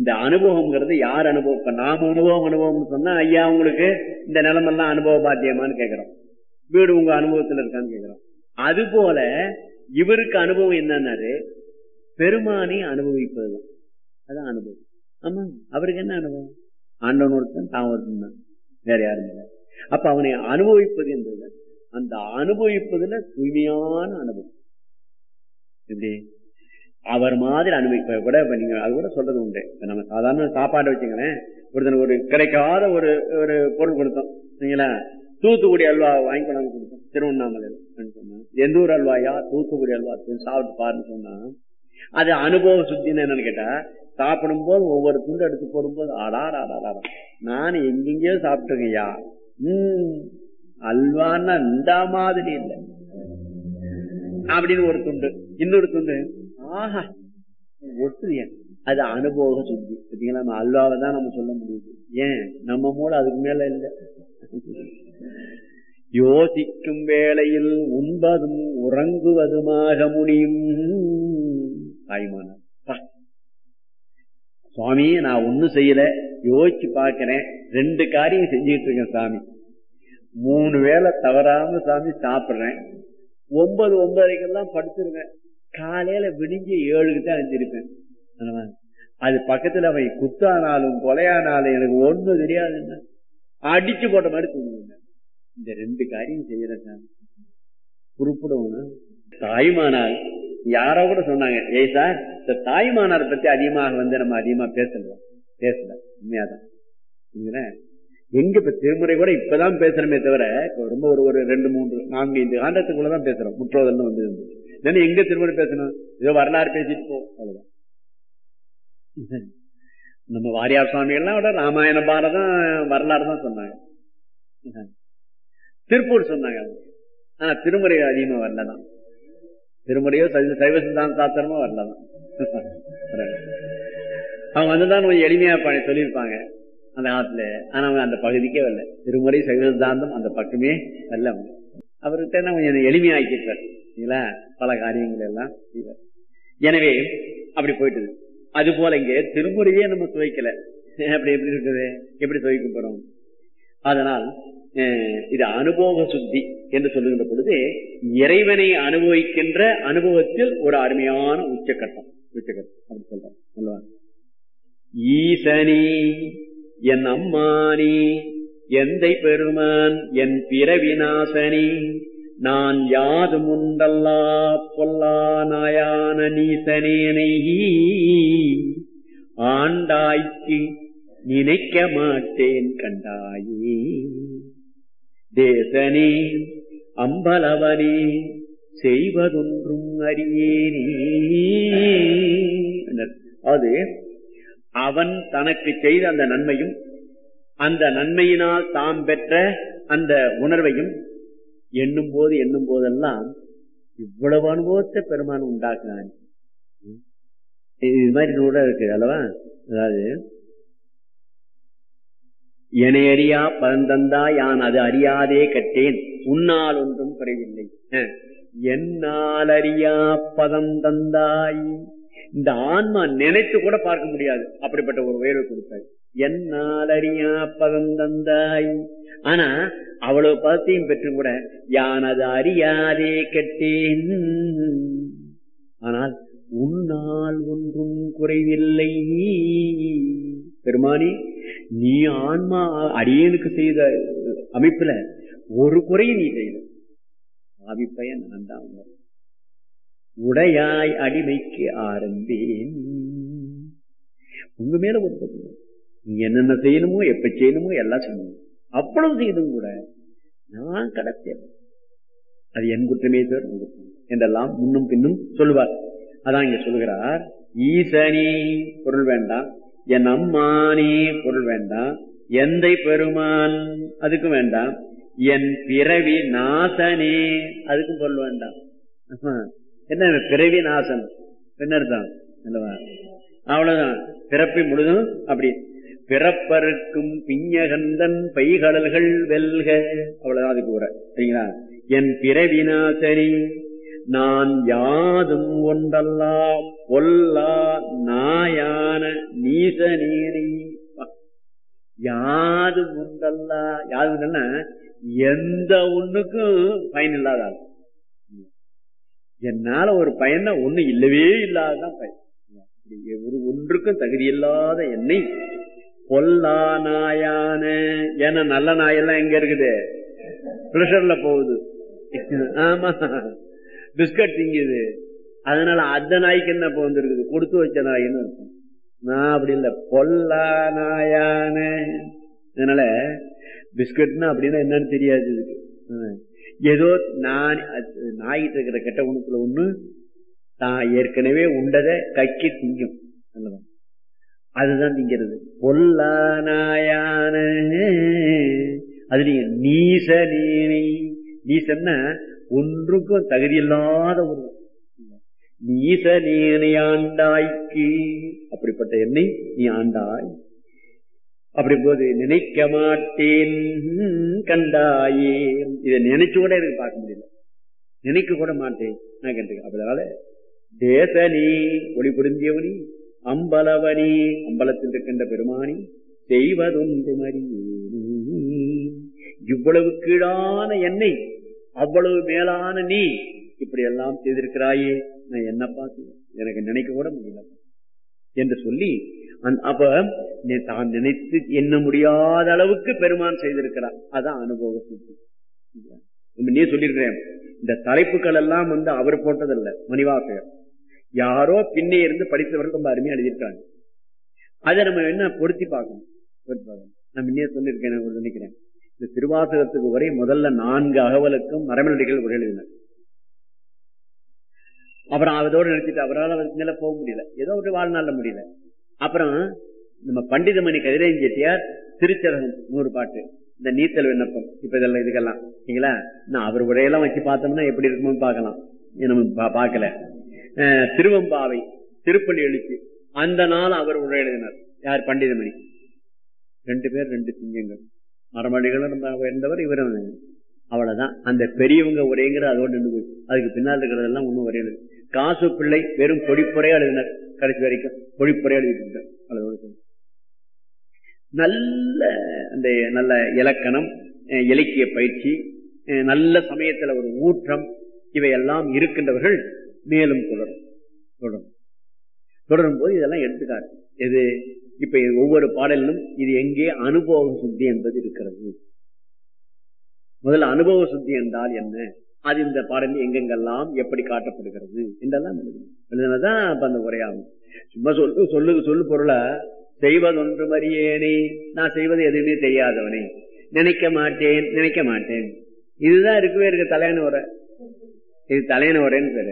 இந்த அனுபவம்ங்கிறது யார் அனுபவம் இப்ப நாம அனுபவம் அனுபவம்னு சொன்னா ஐயா உங்களுக்கு இந்த நிலமெல்லாம் அனுபவ பாத்தியமான்னு கேக்குறோம் வீடு உங்க அனுபவத்துல இருக்கான்னு கேக்குறோம் அது போல இவருக்கு அனுபவம் என்னன்னாரு பெருமானை அனுபவிப்பதுதான் அதான் அனுபவம் ஆமா அவருக்கு என்ன அனுபவம் ஆண்டவன் ஒருத்தன் தான் ஒருத்தன் தான் வேற யாரும் இல்லை அப்ப அவனை அனுபவிப்பது என்பது அந்த அனுபவிப்பதுல தூய்மையான அனுபவம் எப்படி அவர் மாதிரி அனுபவிப்ப கூட இப்ப நீங்க அது கூட சொல்றது உண்டு இப்ப நம்ம சாதாரண சாப்பாடு வச்சுங்களேன் ஒருத்தனுக்கு ஒரு கிடைக்காத ஒரு ஒரு பொருள் கொடுத்தோம் சரிங்களா தூத்துக்குடி அல்வா வாங்கி கொண்டாந்து கொடுத்தோம் திருவண்ணாமலையில் சொன்னா எந்த ஊர் அல்வாயா தூத்துக்குடி அல்வா சாப்பிட்டு பாருன்னு சொன்னா அது அனுபவ சுத்தின்னு என்னன்னு கேட்டா சாப்பிடும் போது ஒவ்வொரு துண்டு எடுத்து போடும்போது ஆடாடா ஆடாடா நான் எங்கெங்கயோ சாப்பிட்டுருக்கையா உம் அல்வான்னா இந்த மாதிரி இல்லை அப்படின்னு ஒரு துண்டு இன்னொரு துண்டு ஆஹா ஒட்டுதிய அது அனுபவ சுத்தி பார்த்தீங்களா நம்ம அல்வாவை தான் நம்ம சொல்ல முடியுது ஏன் நம்ம மூளை அதுக்கு மேல இல்லை யோசிக்கும் வேளையில் உண்பதும் உறங்குவதுமாக முடியும் தாய்மானார் சுவாமி நான் ஒண்ணும் செய்யல யோசிச்சு பாக்கிறேன் ரெண்டு காரியம் செஞ்சுட்டு இருக்கேன் சாமி மூணு வேளை தவறாம சாமி சாப்பிடுறேன் ஒன்பது ஒன்பதரைக்கெல்லாம் படுத்துருவேன் காலையில விடிஞ்சு ஏழுக்கு தான் எழுந்திருப்பேன் அது பக்கத்துல அவை குத்தானாலும் கொலையானாலும் எனக்கு ஒண்ணும் தெரியாதுன்னு அடிச்சு போட்ட மாதிரி தூங்குவேன் இந்த ரெண்டு காரியம் செய்யறேன் சாமி குறிப்பிடணும் தாய்மானால் யாரோ கூட சொன்னாங்க ஏய் சார் இந்த தாய்மானார் பத்தி அதிகமாக வந்து நம்ம அதிகமா பேசலாம் பேசல உண்மையாதான் எங்க இப்ப திருமுறை கூட இப்பதான் பேசுறமே தவிர ரொம்ப ஒரு ஒரு ரெண்டு மூன்று நான்கு ஐந்து காண்டத்துக்குள்ளதான் பேசுறோம் முற்றோதல் வந்து இருந்தது எங்க திருமுறை பேசணும் ஏதோ வரலாறு பேசிட்டு போ அவ்வளவுதான் நம்ம வாரியார் சுவாமிகள்லாம் விட ராமாயண பாரதம் வரலாறு தான் சொன்னாங்க திருப்பூர் சொன்னாங்க ஆனா திருமுறை அதிகமா வரலதான் திருமுறையோ சைவ சித்தாந்த சாத்திரமோ வரலதான் அவங்க வந்துதான் கொஞ்சம் எளிமையா சொல்லியிருப்பாங்க அந்த காலத்துல ஆனா அவங்க அந்த பகுதிக்கே வரல திருமுறை சைவ சித்தாந்தம் அந்த பக்கமே வரல அவங்க அவர்கிட்ட என்ன கொஞ்சம் எளிமையாக்கிட்டார் இல்லைங்களா பல காரியங்கள் எல்லாம் எனவே அப்படி போயிட்டுது அது போல இங்க திருமுறையே நம்ம துவைக்கல அப்படி எப்படி இருக்குது எப்படி துவைக்க போறோம் அதனால் இது அனுபவ சுத்தி என்று சொல்லுகின்ற பொழுது இறைவனை அனுபவிக்கின்ற அனுபவத்தில் ஒரு அருமையான உச்சக்கட்டம் உச்சக்கட்டம் அப்படி சொல்றாங்க சொல்லுவாங்க ஈசனி என் அம்மானி எந்தை பெருமான் என் பிறவிநாசனி நான் யாது முண்டல்லா பொல்லா நாயான நீசனேனை ஆண்டாய்க்கு நினைக்க மாட்டேன் கண்டாயே தேசனே அம்பலவனே செய்வதொன்றும் அறியேனே அது அவன் தனக்கு செய்த அந்த நன்மையும் அந்த நன்மையினால் தாம் பெற்ற அந்த உணர்வையும் எண்ணும் போது எண்ணும் போதெல்லாம் இவ்வளவு அனுபவத்தை பெருமான் உண்டாக்குனான் இது மாதிரி கூட இருக்கு அல்லவா அதாவது என அறியா பரந்தந்தா யான் அது அறியாதே கட்டேன் உன்னால் ஒன்றும் குறைவில்லை என்னால் அறியா பதம் தந்தாய் இந்த ஆன்மா நினைத்து கூட பார்க்க முடியாது அப்படிப்பட்ட ஒரு உயர்வு கொடுத்தாய் என்னால் அறியா பதம் தந்தாய் ஆனா அவ்வளவு பதத்தையும் பெற்று கூட யான் அது அறியாதே கெட்டேன் ஆனால் உன்னால் ஒன்றும் குறைவில்லை பெருமானி நீ ஆன்மா அடியனுக்கு செய்த அமைப்புல ஒரு குறையும் நீ செய்த ஆவிப்பயன் நான் தான் உடையாய் அடிமைக்கு ஆரம்பேன் உங்க மேல ஒரு நீ என்னென்ன செய்யணுமோ எப்ப செய்யணுமோ எல்லாம் செய்யணும் அவ்வளவு செய்தும் கூட நான் கடத்தேன் அது என் குற்றமே தவிர என்றெல்லாம் முன்னும் பின்னும் சொல்லுவார் அதான் இங்க சொல்லுகிறார் ஈசனி பொருள் வேண்டாம் என் அம்மானே பொருள் வேண்டாம் எந்தை பெருமான் அதுக்கும் வேண்டாம் என் பிறவி நாசனே அதுக்கும் பொருள் வேண்டாம் என்ன பிறவி நாசன் என்ன அர்த்தம் அல்லவா அவ்வளவுதான் பிறப்பை முழுதும் அப்படி பிறப்பருக்கும் பிஞ்சகந்தன் பைகடல்கள் வெல்க அவ்வளவுதான் அதுக்கு கூற சரிங்களா என் பிறவிநாசனி நான் யாதும் ஒன்றல்லாம் பொல்லா நாயான நீசனேனி யாது ஒன்றல்ல யாது ஒன்றல்னா எந்த ஒண்ணுக்கும் பயன் இல்லாத ஆள் என்னால ஒரு பயன் ஒண்ணு இல்லவே இல்லாததான் பயன் ஒரு ஒன்றுக்கும் தகுதி இல்லாத என்னை பொல்லா நாயான ஏன்னா நல்ல நாயெல்லாம் எங்க இருக்குது பிரஷர்ல போகுது ஆமா பிஸ்கட் திங்குது அதனால அந்த நாய்க்கு என்ன இப்போ வந்துருக்குது கொடுத்து வச்ச நாயின்னு இருக்கும் நான் அப்படி இல்லை பொல்லா நாயான அதனால பிஸ்கட்னா அப்படின்னா என்னன்னு தெரியாது இதுக்கு ஏதோ நான் நாய்கிட்ட இருக்கிற கெட்ட குணத்துல ஒண்ணு தான் ஏற்கனவே உண்டதை கக்கி திங்கும் நல்லதான் அதுதான் திங்கிறது பொல்லா நாயான அதுலயும் நீச நீனை நீசன்னா ஒன்றுக்கும் தகுதி இல்லாத ஒரு நீச நீனை ஆண்டாய்க்கு அப்படிப்பட்ட என்னை நீ ஆண்டாய் அப்படி போது நினைக்க மாட்டேன் கண்டாயே இதை நினைச்சு கூட எனக்கு பார்க்க முடியல நினைக்க கூட மாட்டேன் நான் கண்டு அதனால தேசனி ஒளி புரிந்தியவனி அம்பலவனி அம்பலத்தில் இருக்கின்ற பெருமானி செய்வதொன்று இவ்வளவு கீழான என்னை அவ்வளவு மேலான நீ இப்படி எல்லாம் செய்திருக்கிறாயே நான் என்ன பார்த்து எனக்கு நினைக்க கூட முடியல என்று சொல்லி அப்ப தான் நினைத்து எண்ண முடியாத அளவுக்கு பெருமான் செய்திருக்கிறார் அதான் அனுபவ சுத்தி நீ சொல்லியிருக்கிறேன் இந்த தலைப்புகள் எல்லாம் வந்து அவர் போட்டதில்ல மணிவாசகர் யாரோ பின்னே இருந்து படித்தவர்கள் ரொம்ப அருமையா எழுதியிருக்காங்க அதை நம்ம என்ன பொருத்தி பார்க்கணும் பொருத்தி பார்க்கணும் நான் முன்னே சொல்லியிருக்கேன் நினைக்கிறேன் இந்த திருவாசகத்துக்கு ஒரே முதல்ல நான்கு அகவலுக்கும் மரமனடிகள் உரை எழுதினார் அப்புறம் அதோடு நினைச்சிட்டு அவரால் மேல போக முடியல ஏதோ ஒரு வாழ்நாள்ல முடியல அப்புறம் நம்ம பண்டிதமணி கதிரேன் செட்டியார் திருச்சரகம் நூறு பாட்டு இந்த நீத்தல் விண்ணப்பம் இப்ப இதெல்லாம் இதுக்கெல்லாம் சரிங்களா நான் அவர் உரையெல்லாம் வச்சு பார்த்தோம்னா எப்படி இருக்குமோ பார்க்கலாம் நம்ம பார்க்கல திருவம்பாவை திருப்பள்ளி எழுச்சி அந்த நாள் அவர் உரை எழுதினார் யார் பண்டிதமணி ரெண்டு பேர் ரெண்டு சிங்கங்கள் மரமடிகளும் இருந்தவர் இவர் அவ்வளவுதான் அந்த பெரியவங்க உரைங்கிற அதோடு நின்று போச்சு அதுக்கு பின்னால் இருக்கிறதெல்லாம் ஒன்றும் வரையல காசு பிள்ளை வெறும் பொடிப்புறையா எழுதினார் கடைசி வரைக்கும் பொடிப்புறையா எழுதிட்டு அதோடு நல்ல அந்த நல்ல இலக்கணம் இலக்கிய பயிற்சி நல்ல சமயத்துல ஒரு ஊற்றம் இவையெல்லாம் இருக்கின்றவர்கள் மேலும் தொடரும் தொடரும் தொடரும் போது இதெல்லாம் எடுத்துக்காட்டு எது இப்ப ஒவ்வொரு பாடலிலும் இது எங்கே அனுபவ சுத்தி என்பது இருக்கிறது முதல்ல அனுபவ சுத்தி என்றால் என்ன அது இந்த பாடலில் எங்கெங்கெல்லாம் எப்படி காட்டப்படுகிறது என்றெல்லாம் எழுதுனதான் அப்ப அந்த உரையாகும் சும்மா சொல்லு சொல்லு சொல்லு பொருளை செய்வதொன்று மறியேனே நான் செய்வது எதுவுமே தெரியாதவனே நினைக்க மாட்டேன் நினைக்க மாட்டேன் இதுதான் இருக்கவே இருக்க தலையான உரை இது தலையான உரைன்னு பேரு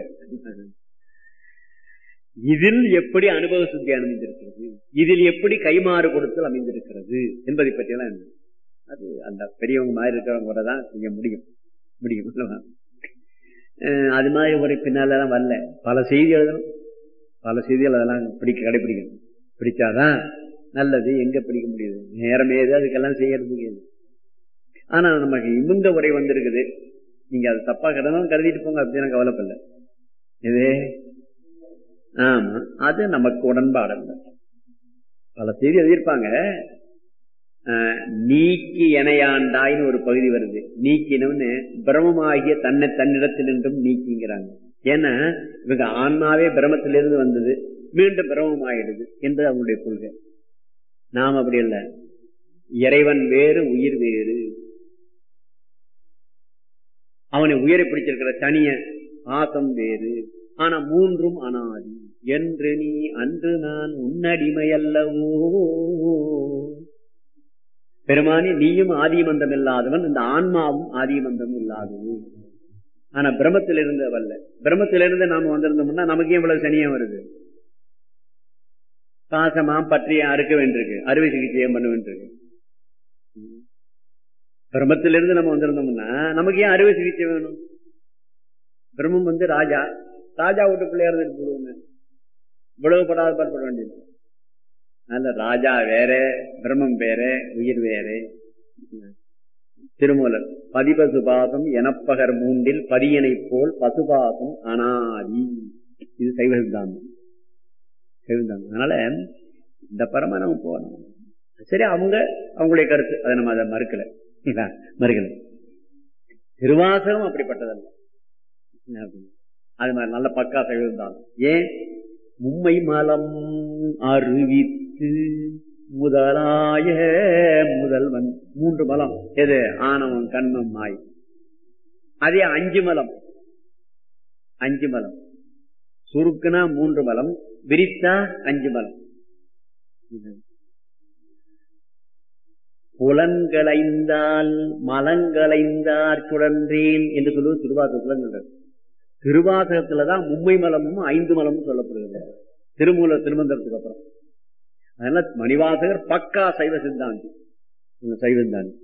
இதில் எப்படி அனுபவ சுத்தி அமைந்திருக்கிறது இதில் எப்படி கைமாறு கொடுத்தல் அமைந்திருக்கிறது என்பதை பற்றியெல்லாம் என்ன அது அந்த பெரியவங்க மாதிரி இருக்கிறவங்க தான் செய்ய முடியும் முடியும் அது மாதிரி ஒரு பின்னாலெல்லாம் வரல பல செய்தி எழுதணும் பல செய்திகள் அதெல்லாம் பிடிக்க கடைபிடிக்கணும் பிடிச்சாதான் நல்லது எங்க பிடிக்க முடியுது நேரம் ஏது அதுக்கெல்லாம் செய்யறது முடியாது ஆனா நமக்கு இமுங்க உரை வந்திருக்குது நீங்க அது தப்பா கடனும் கருதிட்டு போங்க அப்படின்னு கவலைப்படல இது ஆமா அது நமக்கு உடன்பாடல்ல பல செய்தி எழுதியிருப்பாங்க நீக்கி எனையாண்டாய்னு ஒரு பகுதி வருது நீக்கினவன்னு பிரமமாகிய தன்னை தன்னிடத்தில் என்றும் நீக்கிங்கிறாங்க ஏன்னா இவங்க ஆன்மாவே பிரமத்திலிருந்து வந்தது மீண்டும் பிரமம் ஆயிடுது என்பது அவங்களுடைய கொள்கை நாம் அப்படி இல்லை இறைவன் வேறு உயிர் வேறு அவனை உயிரை பிடிச்சிருக்கிற தனிய ஆசம் வேறு ஆனா மூன்றும் அனாதி என்று நீ அன்று நான் உன்னடிமை அல்லவோ பெருமானி நீயும் ஆதிமந்தம் இல்லாதவன் இந்த ஆன்மாவும் ஆதிமந்தம் இல்லாதது ஆனா பிரம்மத்திலிருந்து வரல பிரம்மத்திலிருந்து நாம வந்திருந்தோம்னா நமக்கு இவ்வளவு சனியா வருது பாசமா பற்றிய அறுக்க வேண்டியிருக்கு அறுவை சிகிச்சையை பண்ண வேண்டியிருக்கு பிரம்மத்திலிருந்து நம்ம வந்திருந்தோம்னா நமக்கு ஏன் அறுவை சிகிச்சை வேணும் பிரம்மம் வந்து ராஜா ராஜா விட்டு பிள்ளையா இருந்துட்டு போடுவோங்க இவ்வளவு படாத பாடுபட வேண்டியது அதனால ராஜா வேற பிரம்மம் வேற உயிர் வேற திருமூலர் பதிபசுபாசம் எனப்பகர் மூன்றில் பதியனைப் போல் பசுபாசம் அனாதி இது சைவ சித்தாந்தம் சைவ சித்தாந்தம் அதனால இந்த பரம நம்ம போகணும் சரி அவங்க அவங்களுடைய கருத்து அதை நம்ம அதை மறுக்கல இல்லைங்களா? மறுக்கல திருவாசகம் அப்படிப்பட்டதல்ல அது மாதிரி நல்ல பக்கா சைவ சித்தாந்தம் ஏன் மும்மை மலம் அறிவித்து முதலாய முதல்வன் மூன்று மலம் எது ஆணவம் கண்மம் மாய் அதே அஞ்சு மலம் அஞ்சு மலம் சுருக்குனா மூன்று மலம் விரித்தா அஞ்சு மலம் புலன்களைந்தால் மலங்களைந்தார் சுழன்றேன் என்று சொல்லுவது திருவாசகத்துல சொல்றது திருவாசகத்துலதான் மும்மை மலமும் ஐந்து மலமும் சொல்லப்படுகிறது திருமூல திருமந்திரத்துக்கு அப்புறம் அதனால மணிவாசகர் பக்கா சைவ சித்தாந்தி இந்த சைவ சித்தாந்தி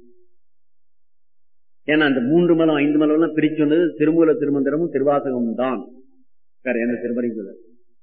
ஏன்னா அந்த மூன்று மலம் ஐந்து மலம் எல்லாம் பிரிச்சு சொன்னது திருமூல திருமந்திரமும் திருவாசகமும் தான் வேற எந்த திருமறையும் சொல்ல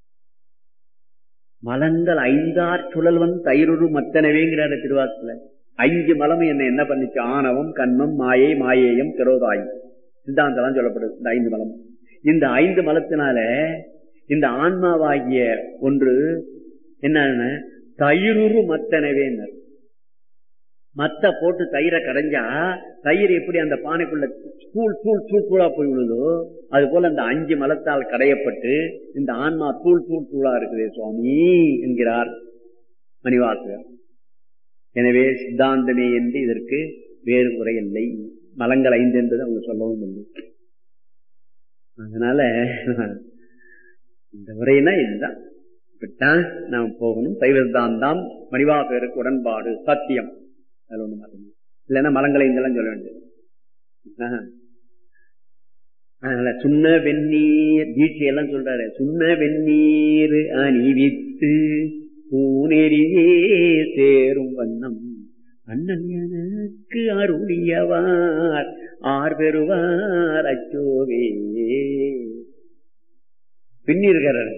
மலங்கள் ஐந்தார் சுழல்வன் தயிருரு மத்தனவேங்கிறாரு திருவாசத்துல ஐந்து மலம் என்ன என்ன பண்ணிச்சு ஆணவம் கண்மம் மாயை மாயேயம் திரோதாயி சித்தாந்தம் சொல்லப்படுது இந்த ஐந்து மலம் இந்த ஐந்து மலத்தினால இந்த ஆன்மாவாகிய ஒன்று என்ன தயிருரு மத்தனவேனர் மத்த போட்டு தயிரை கடைஞ்சா தயிர் எப்படி அந்த பானைக்குள்ள தூள் தூள் தூள் தூளா போய் விழுதோ அது போல அந்த அஞ்சு மலத்தால் கடையப்பட்டு இந்த ஆன்மா தூள் தூள் தூளா இருக்குது சுவாமி என்கிறார் மணிவாசகர் எனவே சித்தாந்தமே என்று இதற்கு வேறு முறை இல்லை மலங்கள் ஐந்து என்பது அவங்க சொல்லவும் இல்லை அதனால இந்த முறைனா இதுதான் இப்படித்தான் நாம் போகணும் சைவ சித்தாந்தம் மணிவாசகருக்கு உடன்பாடு சத்தியம் அதுல ஒண்ணு மாற்றம் இல்லைன்னா மலங்களை இதெல்லாம் சொல்ல வேண்டியது அதனால சுண்ண வெந்நீர் தீட்சையெல்லாம் சொல்றாரு சுண்ண வெந்நீர் அணிவித்து பூனெறியே சேரும் வண்ணம் அண்ணன் எனக்கு அருளியவார் ஆர் பெறுவார் அச்சோவே பின்னி இருக்கிறார்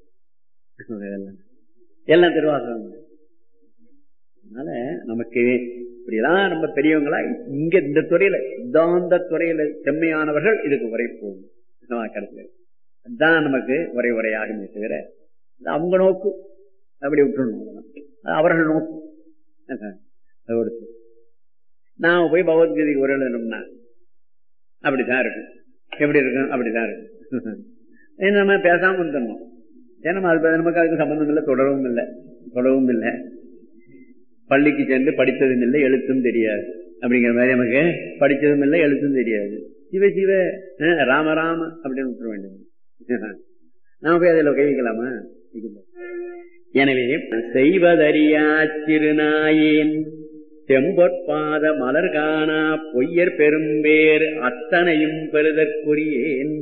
எல்லாம் திருவாசகம் அதனால நமக்கு இப்படிலாம் நம்ம பெரியவங்களா இங்க இந்த துறையில சித்தாந்த துறையில செம்மையானவர்கள் இதுக்கு உரை போகும் கருத்துல அதுதான் நமக்கு உரை உரையாகுமே தவிர அவங்க நோக்கு அப்படி விட்டுணும் அவர்கள் நோக்கு அதோடு நாம போய் பகவத்கீதைக்கு உரை எழுதணும்னா அப்படித்தான் இருக்கும் எப்படி இருக்கும் அப்படித்தான் இருக்கும் நம்ம பேசாம இருந்துடணும் ஏன்னா அது நமக்கு அதுக்கு சம்பந்தம் இல்லை தொடரவும் இல்லை தொடரவும் இல்லை பள்ளிக்கு சென்று படித்ததும் இல்லை எழுத்தும் தெரியாது அப்படிங்கிற மாதிரி நமக்கு படித்ததும் இல்லை எழுத்தும் தெரியாது சிவ சிவ ராம ராம அப்படின்னு விட்டுற வேண்டும் நாம போய் அதில் கை வைக்கலாமா எனவே செய்வதறியா சிறுநாயேன் செம்பொற்பாத மலர் காணா பொய்யர் பெரும்பேர் அத்தனையும் பெறுதற்குரியேன்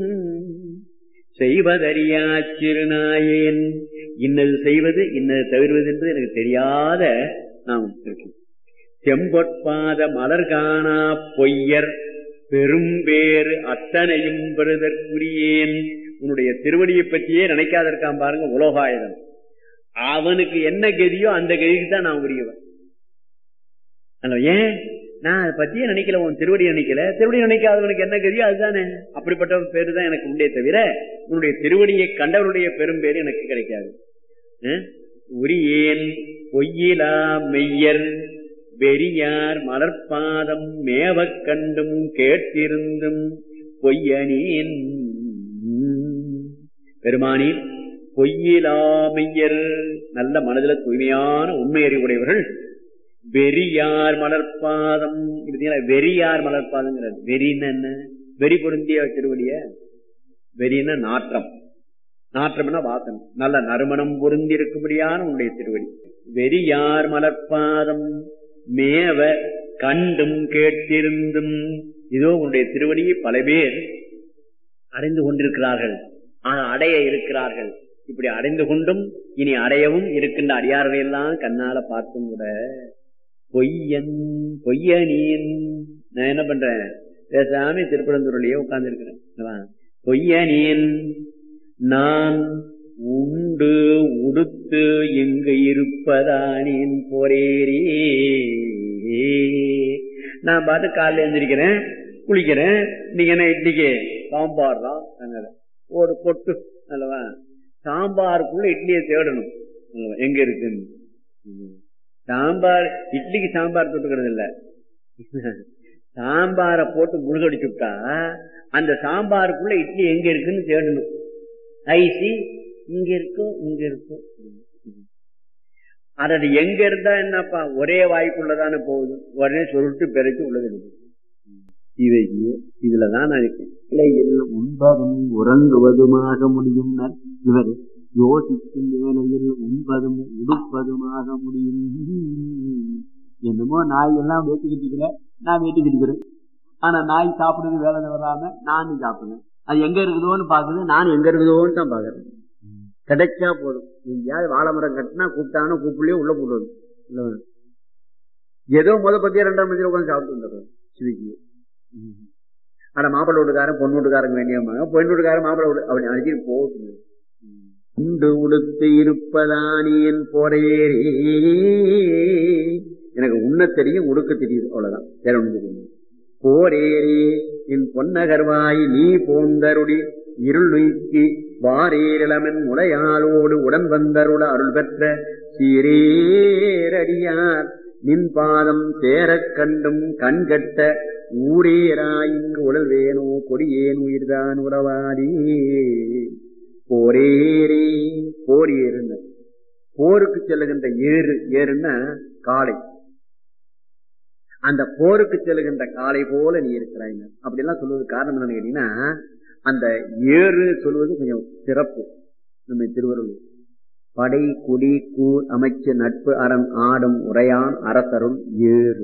செய்வதறியா சிறுநாயேன் இன்னது செய்வது இன்னது தவிர்வது என்பது எனக்கு தெரியாத நாம் இருக்கேன் செம்பொற்பாத மலர் காணா பொய்யர் பெரும்பேறு அத்தனையும் பெறுதற்குரியேன் உன்னுடைய திருவடியை பற்றியே நினைக்காத இருக்கான் பாருங்க உலோகாயுதம் அவனுக்கு என்ன கதியோ அந்த கதிக்கு தான் நான் உரியவன் ஏன் நான் அதை பத்தியே நினைக்கல உன் திருவடி நினைக்கல திருவடி நினைக்காதவனுக்கு என்ன கதியோ அதுதானே அப்படிப்பட்ட பேரு தான் எனக்கு உண்டே தவிர உன்னுடைய திருவடியை கண்டவருடைய பெரும் பேரு எனக்கு கிடைக்காது உரியேன் பொய்யிலா மெய்யர் வெறியார் மலர்பாதம் மேவக் கண்டும் கேட்டிருந்தும் பொய்யனேன் பெருமானி பொய்யிலாமையர் நல்ல மனதில் தூய்மையான உண்மை அறிவுடையவர்கள் வெறியார் மலர்பாதம் வெறியார் மலர்பாதம் வெறின்னு என்ன வெறி பொருந்திய திருவடிய வெறின நாற்றம் நாற்றம்னா வாசனம் நல்ல நறுமணம் பொருந்தி இருக்கும்படியான உன்னுடைய திருவடி வெறியார் மலர்பாதம் மேவ கண்டும் கேட்டிருந்தும் இதோ உன்னுடைய திருவடியை பல பேர் அறிந்து கொண்டிருக்கிறார்கள் அடைய இருக்கிறார்கள் இப்படி அடைந்து கொண்டும் இனி அடையவும் இருக்கின்ற அடியார்களை எல்லாம் கண்ணால பார்த்தும் கூட பொய்யன் பொய்யனின் நான் என்ன பண்றேன் பேசாம திருப்பரந்தூரிலேயே உட்கார்ந்து இருக்கிறேன் பொய்யனின் நான் உண்டு உடுத்து எங்கு இருப்பதானேன் போரேரே நான் பாட்டு காலைல எழுந்திரிக்கிறேன் குளிக்கிறேன் இன்னைக்கு என்ன இட்லிக்கு சாம்பார் தான் என்னது. ஒரு பொட்டு அல்லவா சாம்பாருக்குள்ள இட்லியை தேடணும் அல்லவா? எங்க இருக்குன்னு ம். சாம்பார் இட்லிக்கு சாம்பார் தொட்டுக்கிறது இல்ல சாம்பாரை போட்டு முழுகடிச்சு விட்டா அந்த சாம்பாருக்குள்ள இட்லி எங்க இருக்குன்னு தேடணும் ஐசி இங்க இருக்கோ இங்க இருக்கோ அது எங்க இருந்தா என்னப்பா ஒரே வாய்க்குள்ளதானே போகுது உடனே சொல்லிட்டு பிறகு உள்ளது இருக்கு. இவை இதுலதான் நான் இருக்கேன் இலையில் உண்பதும் உறங்குவதுமாக முடியும் இவர் யோசிக்கும் வேலையில் உண்பதும் உடுப்பதுமாக முடியும் என்னமோ நாய் எல்லாம் வேட்டிக்கிட்டு இருக்கிற நான் வேட்டிக்கிட்டு இருக்கிறேன் ஆனா நாய் சாப்பிடுறது வேலை வராம நானும் சாப்பிடுறேன் அது எங்க இருக்குதோன்னு பாக்குது நானும் எங்க இருக்குதோன்னு தான் பாக்குறேன் கிடைச்சா போதும் எங்கேயாவது வாழை மரம் கட்டினா கூப்பிட்டானோ கூப்பிடலையோ உள்ள போடுவது இல்ல ஏதோ முத பத்தியா ரெண்டாம் மத்தியில உட்காந்து சாப்பிட்டு வந்துடுறது சிவிக்கு ஆனா மாப்பிள்ளை வீட்டுக்காரன் பொண்ணு வீட்டுக்காரங்க வேண்டியமாங்க பொண்ணு வீட்டுக்காரன் மாப்பிள்ளை வீடு அப்படி அழைச்சிட்டு போகுது உண்டு உடுத்து இருப்பதானியன் போரையேறி எனக்கு உண்ண தெரியும் உடுக்க தெரியுது அவ்வளவுதான் வேற ஒண்ணு தெரியும் போரேறி என் பொன்னகர்வாய் நீ போந்தருடி இருள் நீக்கி வாரேரிளமன் முளையாளோடு உடன் வந்தருள அருள் பெற்ற சீரேரடியார் நின் பாதம் சேரக் கண்டும் கண்கட்ட ஊரேராய் இங்கு உடல் வேணோ கொடியேன் உயிர்தான் உறவாடி போரேரி போர் ஏறுங்க போருக்கு செல்லுகின்ற ஏறு ஏறுன்னா காளை அந்த போருக்கு செல்லுகின்ற காளை போல நீ இருக்கிறாய் அப்படி எல்லாம் சொல்வது காரணம் என்னன்னு கேட்டீங்கன்னா அந்த ஏறு சொல்வது கொஞ்சம் சிறப்பு நம்ம திருவள்ளுவர் படை குடி கூர் அமைச்சு நட்பு அரண் ஆடும் உரையான் அரசருள் ஏறு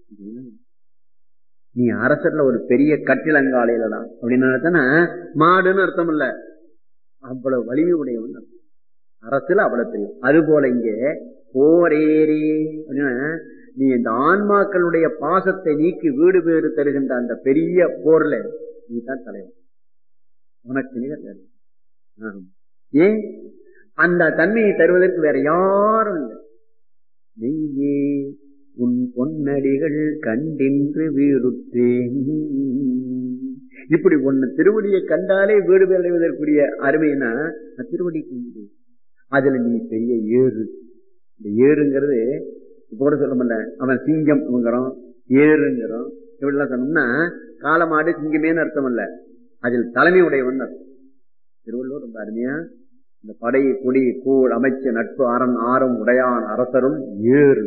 நீ அரசர்ல ஒரு பெரிய கட்டிலங்காலையில தான் அப்படின்னு மாடுன்னு அர்த்தம் இல்ல அவ்வளவு வலிமை உடையவன் அர்த்தம். அரசுல அவ்வளவு தெரியும் அது போல இங்கே போரேரி அப்படின்னா நீ இந்த ஆன்மாக்களுடைய பாசத்தை நீக்கி வீடு பேறு தருகின்ற அந்த பெரிய போர்ல நீ தான் தலைவன் உனக்கு நிகர் வேறு. ஆம். ஏன் அந்த தன்மையை தருவதற்கு வேற யாரும் இல்லை நெய்யே உன் பொன்னடிகள் கண்டின்று வீடுற்றேன் இப்படி ஒன்னு திருவடியை கண்டாலே வீடு பேர் அடைவதற்குரிய அருமைனா அந்த திருவடிக்கு உண்டு. அதுல நீ பெரிய ஏறு இந்த ஏறுங்கிறது இப்ப கூட சொல்ல முடியல அவன் சிங்கம் அவங்கிறோம் ஏறுங்கிறோம் இப்படிலாம் சொன்னோம்னா காலமாடு சிங்கமேன்னு அர்த்தம் இல்ல அதில் தலைமை உடையவன் அர்த்தம் திருவள்ளுவர் ரொம்ப அருமையா இந்த படை கொடி கூழ் அமைச்ச நட்பு அரண் ஆரம் உடையான் அரசரும் ஏறு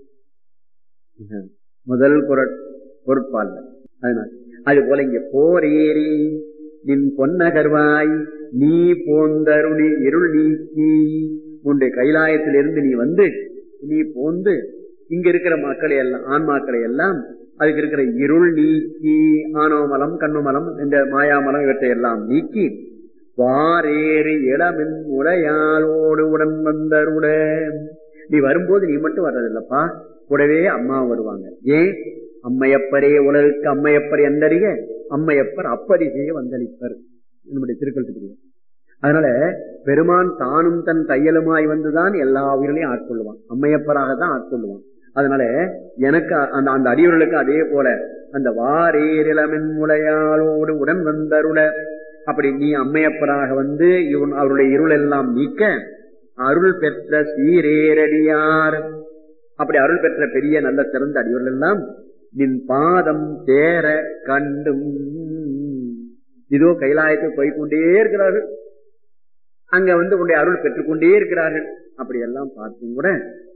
முதல் குரல் பொறுப்பால் அதனால் அது போல இங்க போர் ஏறி நின் பொன்னகர்வாய் நீ போந்தருளி இருள் நீக்கி உன்னுடைய கைலாயத்திலிருந்து நீ வந்து நீ போந்து இங்க இருக்கிற மக்களை எல்லாம் ஆன்மாக்களை எல்லாம் அதுக்கு இருக்கிற இருள் நீக்கி ஆணவமலம் கண்ணுமலம் இந்த மாயாமலம் இவற்றை எல்லாம் நீக்கி வாரேறு இளமின் உடையாளோடு உடன் வந்தருட நீ வரும்போது நீ மட்டும் வர்றதில்லப்பா கூடவே அம்மா வருவாங்க ஏன் அம்மையப்பரே உலகுக்கு அம்மையப்பர் எந்தறிக அம்மையப்பர் அப்படி செய்ய வந்தளிப்பர் நம்முடைய திருக்கல் அதனால பெருமான் தானும் தன் தையலுமாய் வந்துதான் எல்லா உயிர்களையும் ஆட்கொள்ளுவான் அம்மையப்பராக தான் ஆட்கொள்ளுவான் அதனால எனக்கு அந்த அந்த அடியவர்களுக்கு அதே போல அந்த வாரேரிளமின் முளையாளோடு உடன் வந்தருள அப்படி நீ அம்மையப்பராக வந்து இவன் அவருடைய இருள் எல்லாம் நீக்க அருள் பெற்ற சீரேரடியார் அப்படி அருள் பெற்ற பெரிய நல்ல சிறந்த அடியவர்கள் எல்லாம் நின் பாதம் சேர கண்டும் இதோ கைலாயத்தில் போய்கொண்டே இருக்கிறார்கள் அங்க வந்து உன்னுடைய அருள் பெற்றுக்கொண்டே இருக்கிறார்கள் அப்படி எல்லாம் பார்த்தும் கூட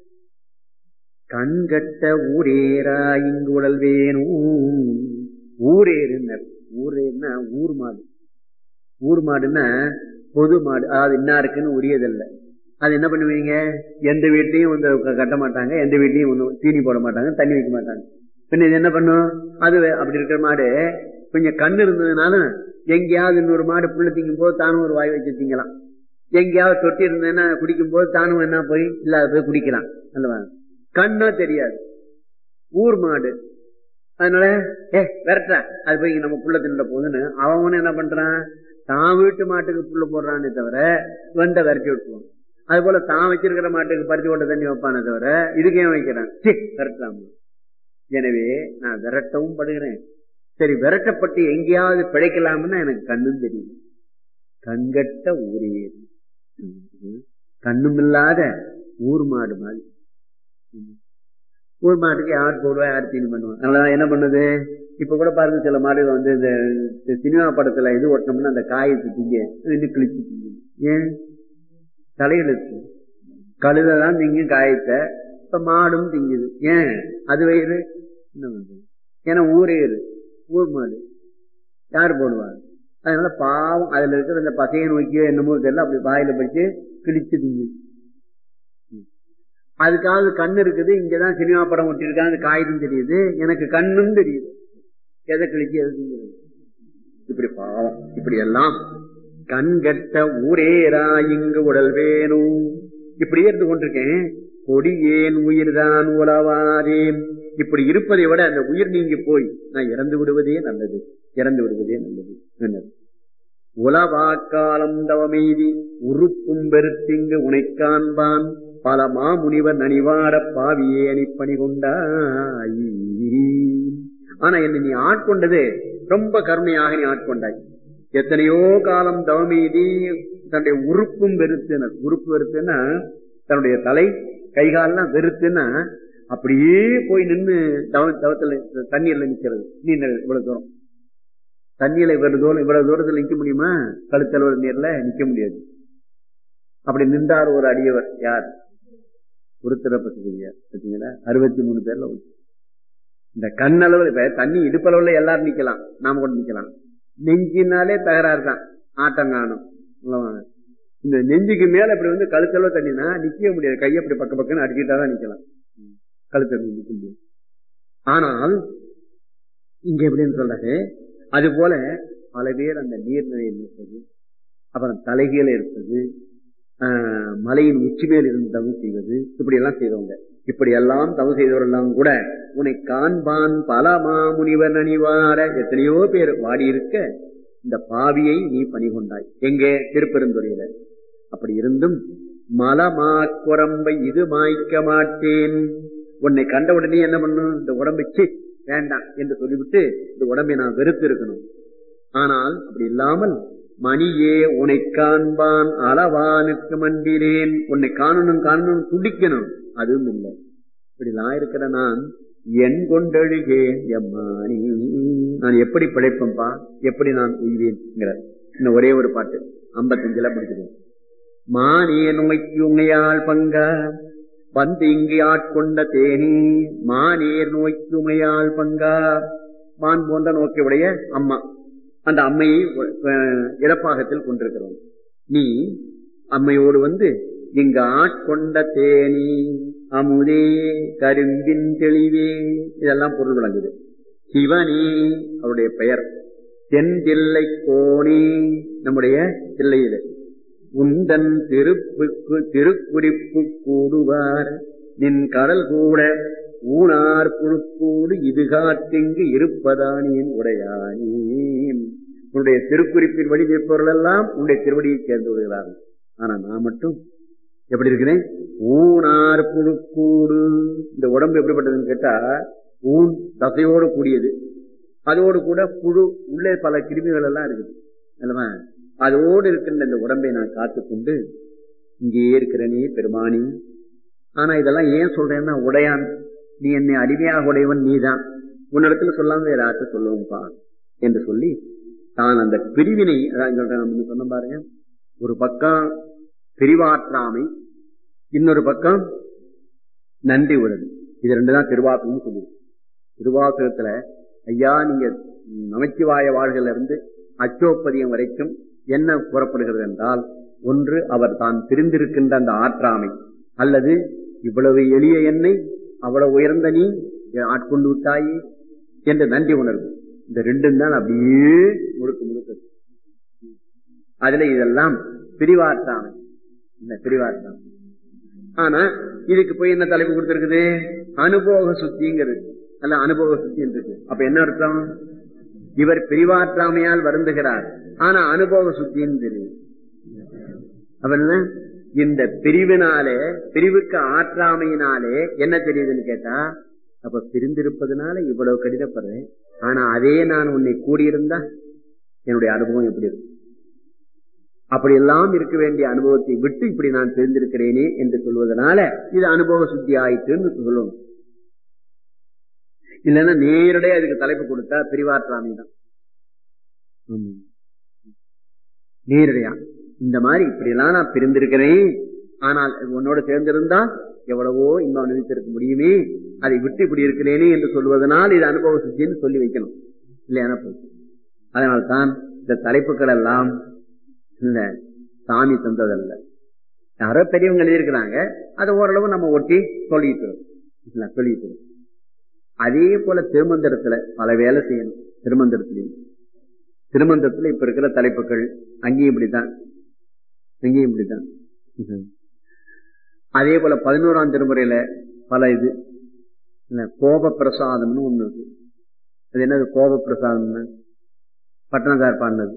கண்கட்ட ஊரேரா இங்கு உடல் வேணும் ஊரேறுனர் ஊரேர்னா ஊர் மாடு ஊர் மாடுன்னா பொது மாடு அதாவது இன்னாருக்குன்னு உரியதல்ல அது என்ன பண்ணுவீங்க எந்த வீட்லயும் வந்து கட்ட மாட்டாங்க எந்த வீட்லயும் ஒன்றும் தீனி போட மாட்டாங்க தண்ணி வைக்க மாட்டாங்க பின்ன இது என்ன பண்ணும் அது அப்படி இருக்கிற மாடு கொஞ்சம் கண்ணு இருந்ததுனால எங்கேயாவது இன்னொரு மாடு புள்ள திங்கும் போது தானும் ஒரு வாய் வச்சு திங்கலாம் எங்கேயாவது தொட்டி இருந்ததுன்னா குடிக்கும் போது தானும் என்ன போய் இல்லாத போய் குடிக்கலாம் அல்லவா கண்ணா தெரியாது ஊர் மாடு அதனால ஏ விரட்டா அது போய் நம்ம புள்ள தின்ற போதுன்னு அவன் என்ன பண்றான் தான் வீட்டு மாட்டுக்கு புள்ள போடுறானே தவிர வண்ட விரட்டி விட்டுருவான் அது போல தான் வச்சிருக்கிற மாட்டுக்கு பருத்தி ஓட்ட தண்ணி வைப்பானே தவிர இதுக்கு ஏன் வைக்கிறான் விரட்டலாம் எனவே நான் விரட்டவும் படுகிறேன் சரி விரட்டப்பட்டு எங்கேயாவது பிழைக்கலாம்னா எனக்கு கண்ணும் தெரியும் கண்கட்ட ஊரே கண்ணும் இல்லாத ஊர் மாடு மாதிரி ஊர் மாட்டுக்கு யார் போடுவா யார் தீனி பண்ணுவான் அதனால என்ன பண்ணுது இப்ப கூட பாருங்க சில மாடுகள் வந்து இந்த இந்த சினிமா படத்துல இது ஓட்டணும்னா அந்த காயத்தை திங்க இன்னும் கிழிச்சு திங்க ஏன் தலையெழுத்து கழுதை தான் திங்கும் காயத்தை இப்ப மாடும் திங்குது ஏன் அது வயிறு என்ன பண்றது ஏன்னா ஊரேறு ஊர் மாடு யார் போடுவார் அதனால பாவம் அதுல இருக்கிற இந்த பசையை நோக்கியோ என்னமோ தெரியல அப்படி வாயில படிச்சு கிழிச்சு திங்கு அதுக்காவது கண்ணு இருக்குது இங்கதான் சினிமா படம் ஒட்டிருக்காங்க அந்த காகிதம் தெரியுது எனக்கு கண்ணும் தெரியுது எதை கிழிச்சு எதை திங்கிறது இப்படி பாவம் இப்படி எல்லாம் கண் கட்ட ஊரேரா இங்கு உடல் வேணும் இப்படியே இருந்து கொண்டிருக்கேன் கொடி ஏன் உயிர்தான் உளவாதேன் இப்படி இருப்பதை விட அந்த உயிர் நீங்கி போய் நான் இறந்து விடுவதே நல்லது இறந்து விடுவதே நல்லது நல்லது உலவாக்காலம் தவமெய்தி உருப்பும் பெருத்திங்கு உனை காண்பான் பல மாமுனிவர் நனிவாட பாவியே அணிப்பணி கொண்டாய் ஆனா என்ன நீ ஆட்கொண்டது ரொம்ப கருணையாக நீ ஆட்கொண்டாய் எத்தனையோ காலம் தவமீதி தன்னுடைய உறுப்பும் வெறுத்துனர் உறுப்பு வெறுத்துன்னா தன்னுடைய தலை கைகாலெல்லாம் வெறுத்துன்னா அப்படியே போய் நின்று தவ தவத்துல தண்ணீர்ல நிக்கிறது நீர் இவ்வளவு தூரம் தண்ணியில இவ்வளவு தூரம் இவ்வளவு தூரத்துல நிக்க முடியுமா கழுத்தளவு நீர்ல நிக்க முடியாது அப்படி நின்றார் ஒரு அடியவர் யார் உருத்திரப்பட்டிருக்கிறார் பார்த்தீங்களா அறுபத்தி மூணு பேர்ல இந்த கண்ணளவு இப்ப தண்ணி இடுப்பளவுல எல்லாரும் நிக்கலாம் நாம கூட நிக்கலாம் நெஞ்சினாலே தகராறு தான் ஆட்டம் காணும் இந்த நெஞ்சுக்கு மேல இப்படி வந்து கழுத்தளவு தண்ணினா நிக்கவே முடியாது கையை அப்படி பக்க பக்கன்னு அடிச்சுட்டாதான் நிக்கலாம் கழுத்தளவு நிக்க முடியும் ஆனால் இங்க எப்படின்னு சொல்றாரு அது போல பல பேர் அந்த நீர்நிலையில் இருப்பது அப்புறம் தலைகீழ இருப்பது மலையின் உச்சி மேல் இருந்து தவறு செய்வது இப்படி எல்லாம் செய்தவங்க இப்படி எல்லாம் தவறு செய்தவரெல்லாம் கூட உன்னை காண்பான் பல மாமுனிவர் அணிவார எத்தனையோ பேர் வாடி இருக்க இந்த பாவியை நீ பணிகொண்டாய் எங்கே திருப்பெருந்துறையில அப்படி இருந்தும் மலமா குரம்பை இது மாய்க்க மாட்டேன் உன்னை கண்ட உடனே என்ன பண்ணும் இந்த உடம்பு வேண்டாம் என்று சொல்லிவிட்டு இந்த உடம்பை நான் வெறுத்து இருக்கணும் ஆனால் அப்படி இல்லாமல் மணியே உன்னை காண்பான் அளவானுக்கு மண்டினேன் உன்னை காணணும் காணணும் துடிக்கணும் அதுவும் இல்லை இப்படிலாம் இருக்கிற நான் என் கொண்டழுகேன் எம்மானி நான் எப்படி பிழைப்பேன்பா எப்படி நான் உய்வேன் இன்னும் ஒரே ஒரு பாட்டு ஐம்பத்தஞ்சுல படிக்கிறேன் மானே நோய்க்கு உமையால் பங்கா வந்து இங்கு ஆட்கொண்ட தேனி மானேர் நோய்க்கு உமையால் பங்கா மான் போன்ற நோக்கி உடைய அம்மா அந்த அம்மையை இறப்பாகத்தில் கொண்டிருக்கிறோம் நீ அம்மையோடு வந்து இங்கு ஆட்கொண்ட தேனி அமுதே கரும்பின் தெளிவே இதெல்லாம் பொருள் விளங்குது சிவனே அவருடைய பெயர் தென்தில்லை கோணி நம்முடைய தில்லையில உந்தன் திருப்புக்கு திருக்குறிப்பு கூடுவார் நின் கடல் கூட ஊனார் புழுக்கூடு இது காத்திங்கு இருப்பதானின் உடையானே உன்னுடைய திருக்குறிப்பின் வழி நிற்பவர்கள் எல்லாம் உன்னுடைய திருவடியை சேர்ந்து விடுகிறார்கள் ஆனா நான் மட்டும் எப்படி இருக்கிறேன் ஊனார் புழுக்கூடு இந்த உடம்பு எப்படிப்பட்டதுன்னு கேட்டா ஊன் தசையோடு கூடியது அதோடு கூட புழு உள்ளே பல கிருமிகள் எல்லாம் இருக்குது அல்லவா அதோடு இருக்கின்ற இந்த உடம்பை நான் காத்துக்கொண்டு இங்கேயே இருக்கிறனே பெருமானி ஆனா இதெல்லாம் ஏன் சொல்றேன்னா உடையான் நீ என்னை அடிமையாக உடையவன் நீதான் உன்னிடத்துல சொல்லாம வேற யார்கிட்ட சொல்லுவோம்ப்பா என்று சொல்லி தான் அந்த பிரிவினை அதான் சொல்றேன் நம்ம சொன்ன பாருங்க ஒரு பக்கம் பிரிவாற்றாமை இன்னொரு பக்கம் நன்றி உறவு இது ரெண்டு தான் திருவாசகம் சொல்லுது திருவாசகத்துல ஐயா நீங்க நமச்சிவாய வாழ்கள் இருந்து அச்சோப்பதியம் வரைக்கும் என்ன கூறப்படுகிறது என்றால் ஒன்று அவர் தான் பிரிந்திருக்கின்ற அந்த ஆற்றாமை அல்லது இவ்வளவு எளிய எண்ணெய் அவ்வளவு உயர்ந்த நீ ஆட்கொண்டு விட்டாயே என்ற நன்றி உணர்வு இந்த ரெண்டும் தான் அப்படியே முழுக்க முழுக்க அதுல இதெல்லாம் பிரிவாற்றாமை இந்த பிரிவாற்றாமை ஆனா இதுக்கு போய் என்ன தலைப்பு கொடுத்திருக்குது அனுபவ சுத்திங்கிறது அல்ல அனுபவ சுத்தி இருக்கு அப்ப என்ன அர்த்தம் இவர் பிரிவாற்றாமையால் வருந்துகிறார் ஆனா அனுபவ சுத்தின்னு தெரியும் அப்ப என்ன இந்த பிரிவினாலே பிரிவுக்கு ஆற்றாமையினாலே என்ன தெரியுதுன்னு கேட்டா அப்ப பிரிந்திருப்பதனால இவ்வளவு கடிதப்படுறேன் ஆனா அதே நான் உன்னை கூடியிருந்தா என்னுடைய அனுபவம் எப்படி இருக்கும் அப்படியெல்லாம் இருக்க வேண்டிய அனுபவத்தை விட்டு இப்படி நான் தெரிந்திருக்கிறேனே என்று சொல்வதனால இது அனுபவ சுத்தி ஆயிட்டுன்னு சொல்லணும் இல்லைன்னா நேரடியா அதுக்கு தலைப்பு கொடுத்தா பிரிவாற்றாமை தான் ஆமா. நேரடியா இந்த மாதிரி இப்படியெல்லாம் நான் பிரிந்திருக்கிறேன் ஆனால் உன்னோட சேர்ந்திருந்தா எவ்வளவோ இன்னும் அனுபவித்திருக்க முடியுமே அதை விட்டு இப்படி இருக்கிறேனே என்று சொல்வதனால் இது அனுபவ சுத்தின்னு சொல்லி வைக்கணும் இல்லையான போச்சு அதனால்தான் இந்த தலைப்புகள் எல்லாம் இல்ல சாமி தந்ததல்ல யாரோ பெரியவங்க எழுதியிருக்கிறாங்க அதை ஓரளவு நம்ம ஒட்டி சொல்லிட்டு இருக்கோம். இல்ல, சொல்லிட்டு இருக்கோம். அதே போல திருமந்திரத்துல பல வேலை செய்யணும் திருமந்திரத்திலையும் திருமந்திரத்துல இப்ப இருக்கிற தலைப்புகள் அங்கேயும் இப்படித்தான் அங்கேயும் இப்படித்தான் ம்ஹும். அதே போல பதினோராம் திருமுறையில பல இது இல்ல, கோப பிரசாதம்னு ஒண்ணு இருக்கு அது என்னது கோப பிரசாதம்னு பட்டணத்தார் பாடினது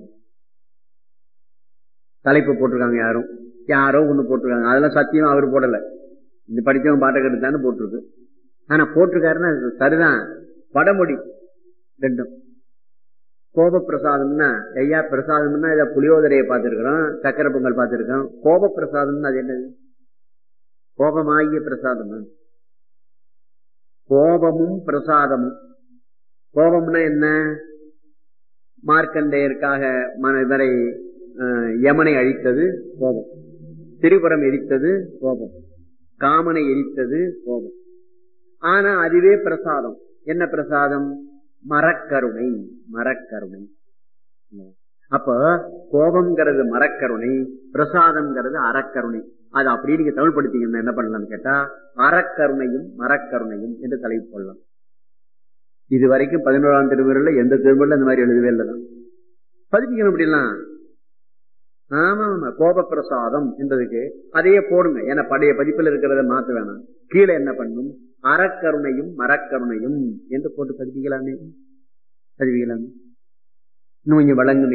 தலைப்பு போட்டிருக்காங்க யாரும் யாரோ ஒண்ணு போட்டிருக்காங்க அதெல்லாம் சத்தியம் அவர் போடல இந்த படிச்சவன் பாட்டை கட்டுத்தானே போட்டிருக்கு ஆனா போட்டிருக்காருன்னா அது சரிதான் வடமொழி ரெண்டும் கோப பிரசாதம்னா ஐயா பிரசாதம்னா இதை புளியோதரையை பார்த்திருக்கிறோம் சக்கரை பொங்கல் பார்த்திருக்கோம் கோப பிரசாதம்னா அது என்னது கோபமாகிய பிரசாதம் கோபமும் பிரசாதமும் கோபம்னா என்ன மார்க்கண்டேயருக்காக மன இவரை அஹ், யமனை அழித்தது கோபம் திரிபுரம் எரித்தது கோபம் காமனை எரித்தது கோபம் ஆனா அதுவே பிரசாதம் என்ன பிரசாதம் மரக்கருணை மரக்கருணை அப்ப கோபம்ங்கிறது மரக்கருணை பிரசாதம்ங்கிறது அறக்கருணை அது அப்படியே நீங்க தமிழ் படுத்தீங்கன்னா என்ன பண்ணலாம்னு கேட்டா அறக்கருணையும் மரக்கருணையும் என்று தலைப்பு கொள்ளலாம் இது வரைக்கும் பதினோராம் திருமுறையில எந்த திருமுறையில இந்த மாதிரி எழுதவே இல்லைதான் பதிப்பிக்கணும் அப்படிலாம் ஆமா ஆமா கோப பிரசாதம் என்றதுக்கு அதையே போடுங்க ஏன்னா பழைய பதிப்பில் இருக்கிறத மாத்த வேணாம் கீழே என்ன பண்ணும் அறக்கருணையும் மரக்கருணையும் என்று போட்டு பதிப்பிக்கலாமே பதிப்பிக்கலாமே இன்னும் கொஞ்சம் வழங்குமே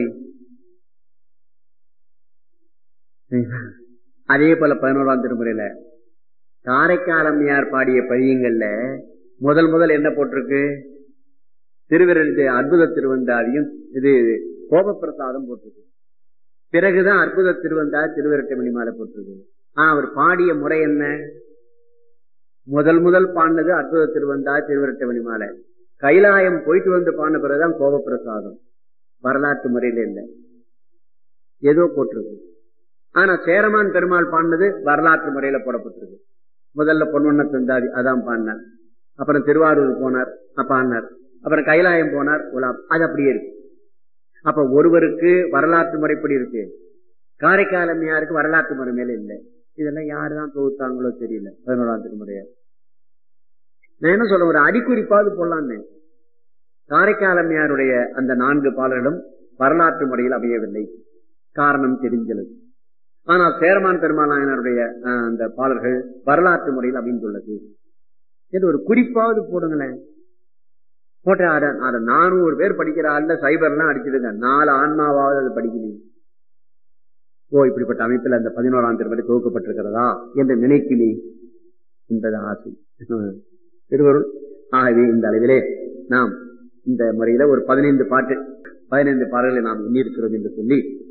அதே போல பதினோராம் திருமுறையில காரைக்காலம்மையார் பாடிய பதியங்கள்ல முதல் முதல் என்ன போட்டிருக்கு திருவிரல் அற்புத திருவந்தாதியும் இது கோபப்பிரசாதம் போட்டிருக்கு பிறகுதான் அற்புத திருவந்தாதி திருவிரட்டை மணிமாலை போட்டிருக்கு ஆனா அவர் பாடிய முறை என்ன முதல் முதல் பாடினது அற்புத திருவந்தாதி திருவிரட்டை மணிமாலை கைலாயம் போயிட்டு வந்து பாடின பிறகுதான் கோபப்பிரசாதம் வரலாற்று முறையில இல்லை ஏதோ போட்டிருக்கு ஆனா சேரமான் பெருமாள் பாடினது வரலாற்று முறையில போடப்பட்டிருக்கு முதல்ல பொன்வண்ண தந்தாதி அதான் பாடினார் அப்புறம் திருவாரூர் போனார் பாடினார் அப்புறம் கைலாயம் போனார் உலாம் அது அப்படியே இருக்கு அப்ப ஒருவருக்கு வரலாற்று முறைப்படி இருக்கு காரைக்காலமையாருக்கு வரலாற்று முறை மேல இல்லை இதெல்லாம் யாருதான் தொகுத்தாங்களோ தெரியல பதினோராம் திருமுறைய நான் என்ன சொல்ல ஒரு அடிக்குறிப்பாவது போடலான்னு காரைக்காலமையாருடைய அந்த நான்கு பாடல்களும் வரலாற்று முறையில் அமையவில்லை காரணம் தெரிஞ்சது ஆனால் சேரமான் பெருமானாயனருடைய அஹ், அந்த பாடல்கள் வரலாற்று முறையில் அமைந்துள்ளது என்று ஒரு குறிப்பாவது போடுங்களேன் போட்ட அட அட நானூறு பேர் படிக்கிற ஆள்ல சைபர்லாம் அடிச்சிடுங்க நாலு ஆன்மாவாவது அது படிக்கணும் ஓ இப்படிப்பட்ட அமைப்பில் அந்த பதினோராம் திருமணி துவக்கப்பட்டிருக்கிறதா என்று நினைக்கிறீ என்பது ஆசை திருவருள் ஆகவே இந்த அளவிலே நாம் இந்த முறையில ஒரு பதினைந்து பாட்டு பதினைந்து பாடல்களை நாம் எண்ணியிருக்கிறோம் என்று சொல்லி